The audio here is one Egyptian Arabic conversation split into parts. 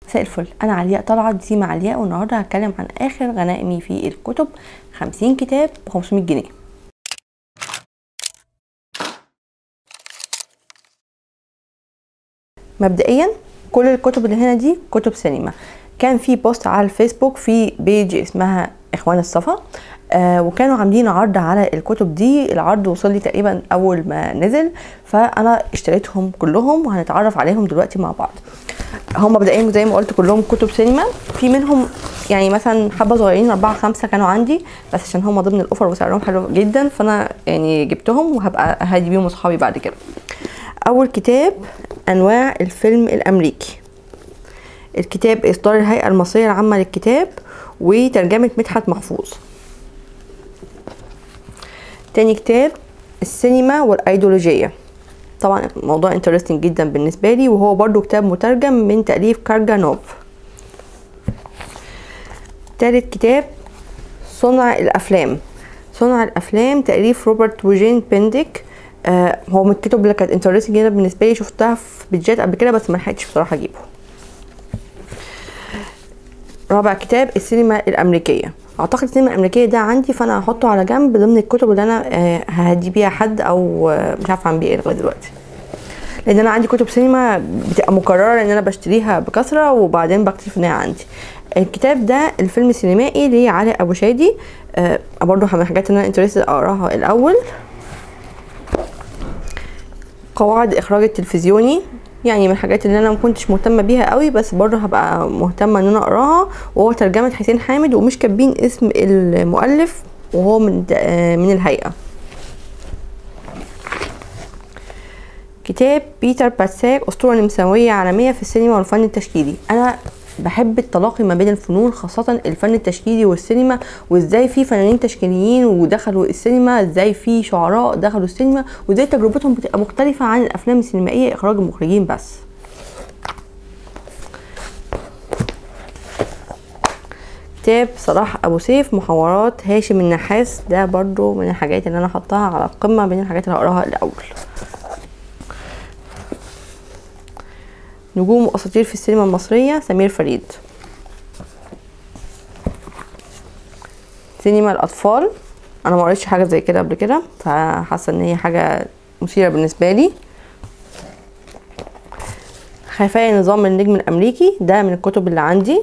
مساء الفل انا علياء طلعت دي مع علياء والنهارده هتكلم عن اخر غنائمي في الكتب 50 كتاب ب 500 جنيه مبدئيا كل الكتب اللي هنا دي كتب سينما كان في بوست على الفيسبوك في بيج اسمها اخوان الصفا آه وكانوا عاملين عرض على الكتب دي العرض وصل لي تقريبا اول ما نزل فانا اشتريتهم كلهم وهنتعرف عليهم دلوقتي مع بعض هم مبدئيا زي ما قلت كلهم كتب سينما في منهم يعني مثلا حبه صغيرين اربعه خمسه كانوا عندي بس عشان هم ضمن الاوفر وسعرهم حلو جدا فانا يعني جبتهم وهبقى هادي بيهم اصحابي بعد كده اول كتاب انواع الفيلم الامريكي الكتاب اصدار الهيئه المصريه العامه للكتاب وترجمه مدحت محفوظ تاني كتاب السينما والايديولوجيه طبعا موضوع انترستنج جدا بالنسبه لي وهو برضو كتاب مترجم من تاليف كارجانوف تالت كتاب صنع الافلام صنع الافلام تاليف روبرت وجين بنديك آه هو من الكتب اللي كانت انترستنج جدا بالنسبه لي شفتها في بيجات قبل كده بس ما لحقتش بصراحه اجيبه رابع كتاب السينما الامريكيه اعتقد السينما الامريكيه ده عندي فانا هحطه على جنب ضمن الكتب اللي انا آه هدي بيها حد او آه مش عارفه اعمل بيه ايه لغايه دلوقتي لان انا عندي كتب سينما بتبقى مكرره ان انا بشتريها بكثره وبعدين بكتشف ان هي عندي الكتاب ده الفيلم السينمائي لعلاء ابو شادي آه برضه من الحاجات اللي انا انترستد اقراها الاول قواعد الاخراج التلفزيوني يعني من الحاجات اللي انا ما كنتش مهتمه بيها قوي بس برضه هبقى مهتمه ان انا اقراها وهو ترجمه حسين حامد ومش كاتبين اسم المؤلف وهو من من الهيئه كتاب بيتر باتساك اسطوره نمساويه عالميه في السينما والفن التشكيلي انا بحب التلاقي ما بين الفنون خاصة الفن التشكيلي والسينما وازاي في فنانين تشكيليين ودخلوا السينما ازاي في شعراء دخلوا السينما وازاي تجربتهم بتبقى مختلفة عن الافلام السينمائية اخراج المخرجين بس كتاب صلاح ابو سيف محاورات هاشم النحاس ده برضو من الحاجات اللي انا حطها على القمة بين الحاجات اللي هقراها الاول نجوم واساطير في السينما المصريه سمير فريد سينما الاطفال انا ما قريتش حاجه زي كده قبل كده فحاسه ان هي حاجه مثيره بالنسبه لي خفايا نظام النجم الامريكي ده من الكتب اللي عندي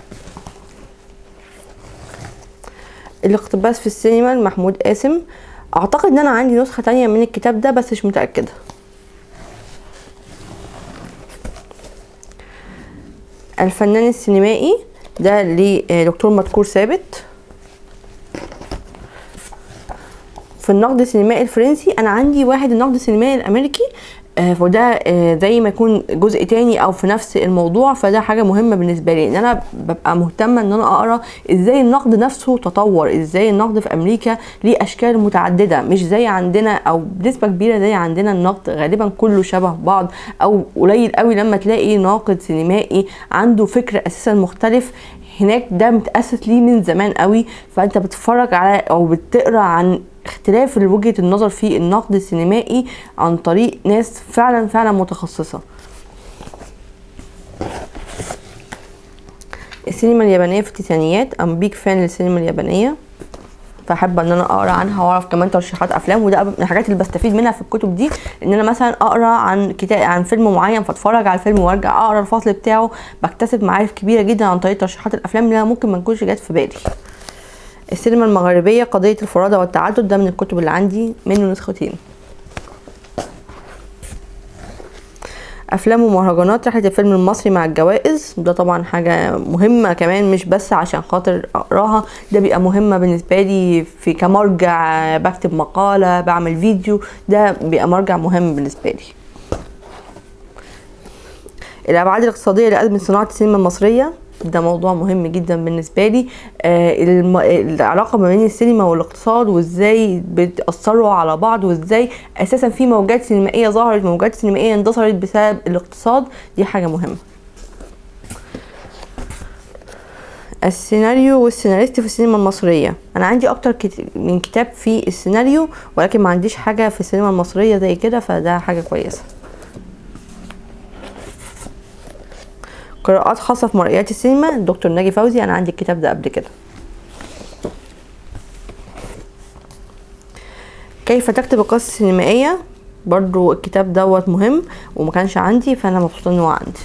الاقتباس في السينما لمحمود قاسم اعتقد ان انا عندي نسخه تانية من الكتاب ده بس مش متاكده الفنان السينمائي ده لدكتور مذكور ثابت في النقد السينمائي الفرنسي انا عندي واحد النقد السينمائي الامريكي فده زي ما يكون جزء تاني او في نفس الموضوع فده حاجه مهمه بالنسبه لي ان انا ببقى مهتمه ان انا اقرا ازاي النقد نفسه تطور ازاي النقد في امريكا ليه اشكال متعدده مش زي عندنا او بنسبه كبيره زي عندنا النقد غالبا كله شبه بعض او قليل قوي لما تلاقي ناقد سينمائي عنده فكر اساسا مختلف هناك ده متاسس ليه من زمان قوي فانت بتتفرج على او بتقرا عن اختلاف وجهه النظر في النقد السينمائي عن طريق ناس فعلا فعلا متخصصه السينما اليابانيه في التسعينيات ام بيج فان للسينما اليابانيه فاحب ان انا اقرا عنها واعرف كمان ترشيحات افلام وده من الحاجات اللي بستفيد منها في الكتب دي ان انا مثلا اقرا عن كتاب عن فيلم معين فاتفرج على الفيلم وارجع اقرا الفصل بتاعه بكتسب معارف كبيره جدا عن طريق ترشيحات الافلام اللي ممكن ما تكونش جت في بالي السينما المغربيه قضيه الفرادة والتعدد ده من الكتب اللي عندي منه نسختين افلام ومهرجانات رحله الفيلم المصري مع الجوائز ده طبعا حاجه مهمه كمان مش بس عشان خاطر اقراها ده بيبقى مهمه بالنسبه لي في كمرجع بكتب مقاله بعمل فيديو ده بيبقى مرجع مهم بالنسبه لي الابعاد الاقتصاديه اللي قدمت صناعه السينما المصريه ده موضوع مهم جدا بالنسبه لي آه الم... العلاقه ما بين السينما والاقتصاد وازاي بتاثروا على بعض وازاي اساسا في موجات سينمائيه ظهرت موجات سينمائيه اندثرت بسبب الاقتصاد دي حاجه مهمه السيناريو والسيناريست في السينما المصرية أنا عندي أكتر من كتاب في السيناريو ولكن ما عنديش حاجة في السينما المصرية زي كده فده حاجة كويسة قراءات خاصه في مرئيات السينما دكتور ناجي فوزي انا عندي الكتاب ده قبل كده كيف تكتب القصص السينمائيه برضو الكتاب دوت مهم وما كانش عندي فانا مبسوطه ان هو عندي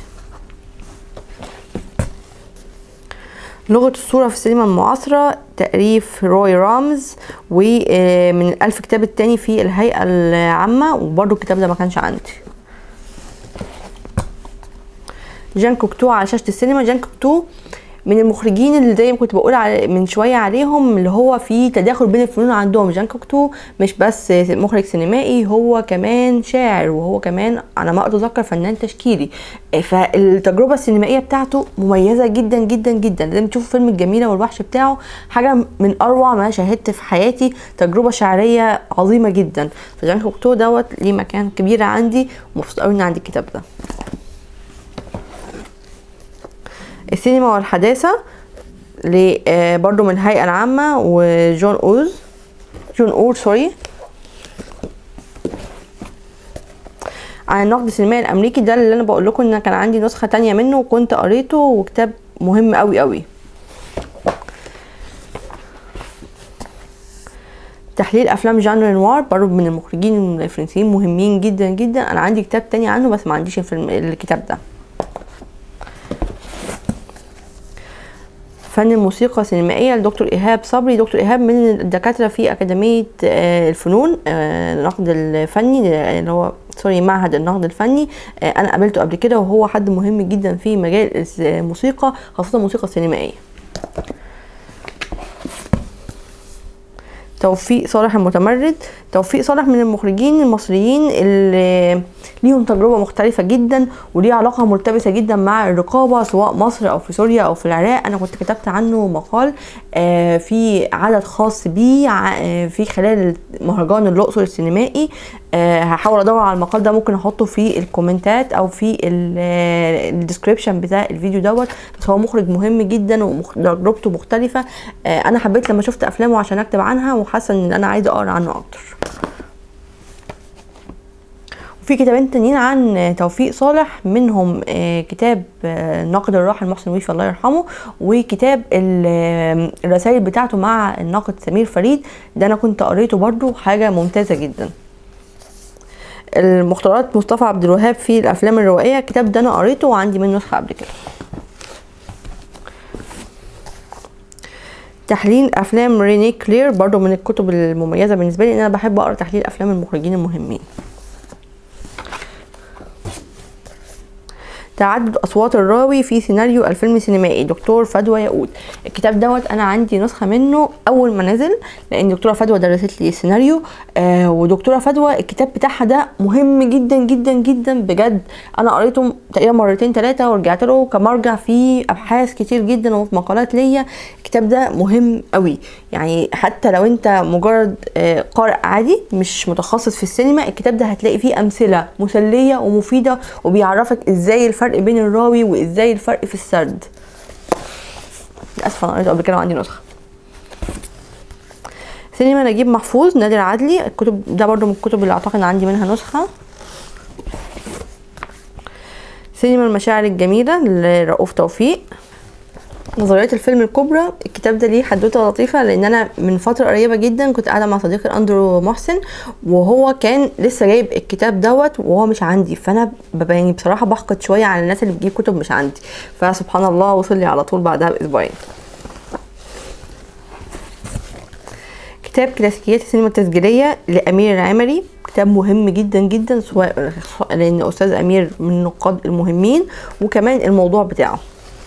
لغة الصورة في السينما المعاصرة تأليف روي رامز ومن الألف كتاب التاني في الهيئة العامة وبرضو الكتاب ده ما كانش عندي جان كوكتو على شاشة السينما جان كوكتو من المخرجين اللي زي ما كنت بقول على من شويه عليهم اللي هو في تداخل بين الفنون عندهم جان كوكتو مش بس مخرج سينمائي هو كمان شاعر وهو كمان على ما اتذكر فنان تشكيلي فالتجربه السينمائيه بتاعته مميزه جدا جدا جدا لازم تشوفوا فيلم الجميله والوحش بتاعه حاجه من اروع ما شاهدت في حياتي تجربه شعريه عظيمه جدا فجان كوكتو دوت ليه مكان كبير عندي ومبسوط قوي ان عندي الكتاب ده السينما والحداثة برضو من الهيئة العامة وجون أوز جون أور سوري عن النقد السينمائي الأمريكي ده اللي أنا بقول لكم إن كان عندي نسخة تانية منه وكنت قريته وكتاب مهم قوي قوي تحليل افلام جانر نوار برضو من المخرجين الفرنسيين مهمين جدا جدا انا عندي كتاب تاني عنه بس ما عنديش الفيلم الكتاب ده فن الموسيقى السينمائية لدكتور إيهاب صبري دكتور إيهاب من الدكاترة في أكاديمية الفنون النقد الفني اللي هو سوري معهد النقد الفني أنا قابلته قبل كده وهو حد مهم جدا في مجال الموسيقى خاصة الموسيقى السينمائية توفيق صالح المتمرد توفيق صالح من المخرجين المصريين اللي ليهم تجربه مختلفه جدا وليه علاقه ملتبسه جدا مع الرقابه سواء مصر او في سوريا او في العراق انا كنت كتبت عنه مقال في عدد خاص بيه في خلال مهرجان الاقصر السينمائي هحاول ادور على المقال ده ممكن احطه في الكومنتات او في الديسكريبشن بتاع الفيديو دوت بس هو مخرج مهم جدا وتجربته مختلفه انا حبيت لما شفت افلامه عشان اكتب عنها وحاسه ان انا عايزه اقرا عنه اكتر وفي كتابين تانيين عن توفيق صالح منهم كتاب الناقد الراحل محسن ويفي الله يرحمه وكتاب الرسائل بتاعته مع الناقد سمير فريد ده انا كنت قريته برضو حاجه ممتازه جدا المختارات مصطفى عبد الوهاب في الافلام الروائيه الكتاب ده انا قريته وعندي منه نسخه قبل كده تحليل افلام ريني كلير برضو من الكتب المميزه بالنسبه لي ان انا بحب اقرا تحليل افلام المخرجين المهمين تعدد اصوات الراوي في سيناريو الفيلم السينمائي دكتور فدوى ياقوت الكتاب دوت انا عندي نسخه منه اول ما نزل لان دكتوره فدوى درست لي السيناريو آه ودكتوره فدوى الكتاب بتاعها ده مهم جدا جدا جدا بجد انا قريته تقريبا مرتين ثلاثه ورجعت له كمرجع في ابحاث كتير جدا وفي مقالات ليا الكتاب ده مهم قوي يعني حتى لو انت مجرد آه قارئ عادي مش متخصص في السينما الكتاب ده هتلاقي فيه امثله مسليه ومفيده وبيعرفك ازاي الفرق بين الراوي وازاي الفرق في السرد للاسف انا قريته قبل كده وعندي نسخه سينما نجيب محفوظ نادر عدلي الكتب ده برضو من الكتب اللي اعتقد عندي منها نسخه سينما المشاعر الجميله لرؤوف توفيق نظريات الفيلم الكبرى الكتاب ده ليه حدوته لطيفه لان انا من فتره قريبه جدا كنت قاعده مع صديقي اندرو محسن وهو كان لسه جايب الكتاب دوت وهو مش عندي فانا يعني بصراحه بحقد شويه على الناس اللي بتجيب كتب مش عندي فسبحان الله وصل لي على طول بعدها باسبوعين كتاب كلاسيكيات السينما التسجيليه لامير العمري كتاب مهم جدا جدا سواء لان استاذ امير من النقاد المهمين وكمان الموضوع بتاعه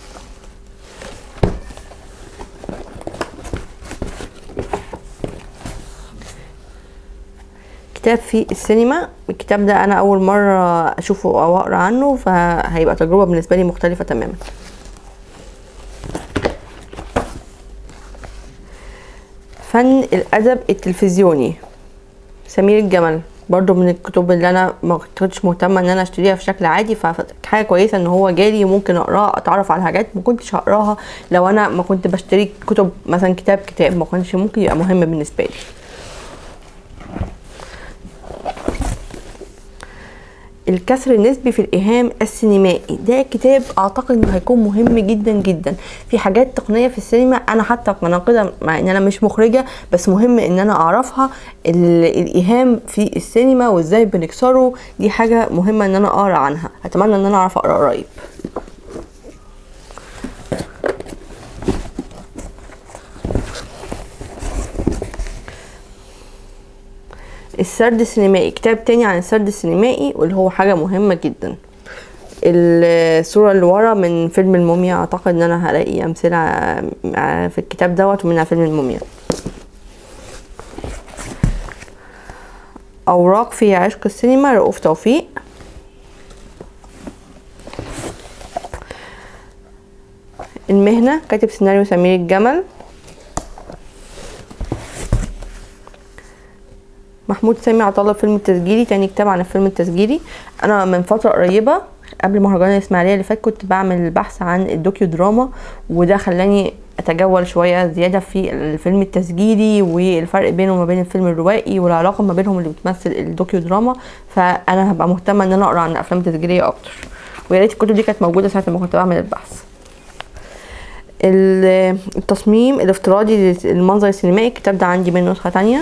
كتاب في السينما الكتاب ده انا اول مره اشوفه او اقرا عنه فهيبقى تجربه بالنسبه لي مختلفه تماما فن الادب التلفزيوني سمير الجمل برضو من الكتب اللي انا ما كنتش مهتمه ان انا اشتريها في شكل عادي فحاجه كويسه ان هو جالي ممكن اقراها اتعرف على حاجات ما كنتش هقراها لو انا ما كنت بشتري كتب مثلا كتاب كتاب ما كانش ممكن يبقى مهم بالنسبه لي الكسر النسبي في الايهام السينمائي ده كتاب اعتقد انه هيكون مهم جدا جدا في حاجات تقنيه في السينما انا حتى كناقده مع ان انا مش مخرجه بس مهم ان انا اعرفها الايهام في السينما وازاي بنكسره دي حاجه مهمه ان انا اقرا عنها اتمنى ان انا اعرف اقرا قريب السرد السينمائي كتاب تاني عن السرد السينمائي واللي هو حاجة مهمة جدا الصورة اللي ورا من فيلم الموميا اعتقد ان انا هلاقي امثلة في الكتاب دوت ومنها فيلم الموميا اوراق في عشق السينما رؤوف توفيق المهنة كاتب سيناريو سمير الجمل محمود سامي عطله فيلم التسجيلي تاني كتاب عن الفيلم التسجيلي انا من فتره قريبه قبل مهرجان الاسماعيليه اللي فات كنت بعمل بحث عن الدوكيو دراما وده خلاني اتجول شويه زياده في الفيلم التسجيلي والفرق بينه وما بين الفيلم الروائي والعلاقه ما بينهم اللي بتمثل الدوكيو دراما فانا هبقى مهتمه ان انا اقرا عن الافلام التسجيليه اكتر ويا ريت الكتب دي كانت موجوده ساعه ما كنت بعمل البحث التصميم الافتراضي للمنظر السينمائي الكتاب ده عندي منه نسخه تانية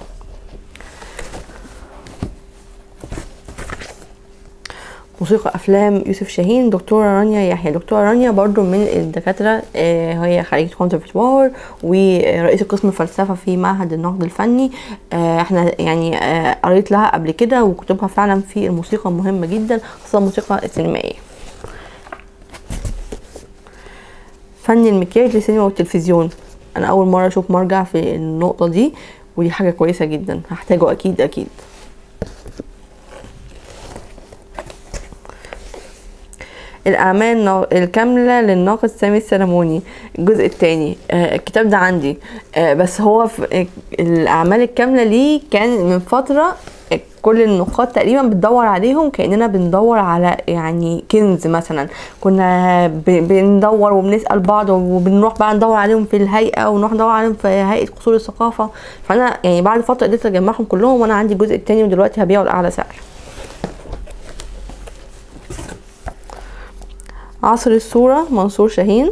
موسيقى افلام يوسف شاهين دكتوره رانيا يحيى دكتوره رانيا برضو من الدكاتره آه هي خريجه كونسرفتوار ورئيسه قسم الفلسفه في معهد النقد الفني آه احنا يعني آه قريت لها قبل كده وكتبها فعلا في الموسيقى مهمه جدا خاصه الموسيقى السينمائيه فن المكياج للسينما والتلفزيون انا اول مره اشوف مرجع في النقطه دي ودي حاجه كويسه جدا هحتاجه اكيد اكيد الأعمال الكاملة للناقد سامي السلموني الجزء الثاني آه الكتاب ده عندي آه بس هو في الأعمال الكاملة ليه كان من فترة كل النقاد تقريبا بتدور عليهم كاننا بندور على يعني كنز مثلا كنا بندور وبنسال بعض وبنروح بقى ندور عليهم في الهيئه ونروح ندور عليهم في هيئه قصور الثقافه فانا يعني بعد فتره قدرت اجمعهم كلهم وانا عندي الجزء الثاني ودلوقتي هبيعه لاعلى سعر عصر الصورة منصور شاهين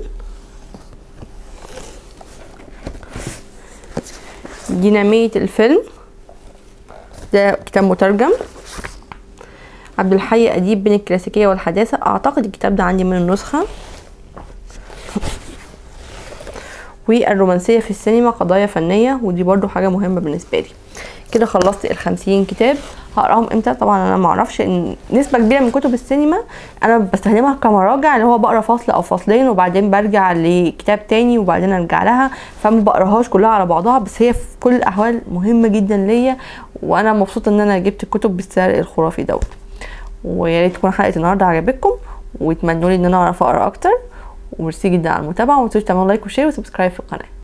دينامية الفيلم ده كتاب مترجم عبد الحي أديب بين الكلاسيكية والحداثة أعتقد الكتاب ده عندي من النسخة والرومانسية في السينما قضايا فنية ودي برضو حاجة مهمة بالنسبة لي كده خلصت الخمسين كتاب هقراهم امتى طبعا انا معرفش ان نسبه كبيره من كتب السينما انا بستخدمها كمراجع اللي هو بقرا فصل او فصلين وبعدين برجع لكتاب تاني وبعدين ارجع لها فما بقراهاش كلها على بعضها بس هي في كل الاحوال مهمه جدا ليا وانا مبسوطه ان انا جبت الكتب بالسعر الخرافي دوت ويا ريت تكون حلقه النهارده عجبتكم وتمنوا لي ان انا اعرف اقرا اكتر وميرسي جدا على المتابعه وما تنسوش تعملوا لايك وشير وسبسكرايب في القناه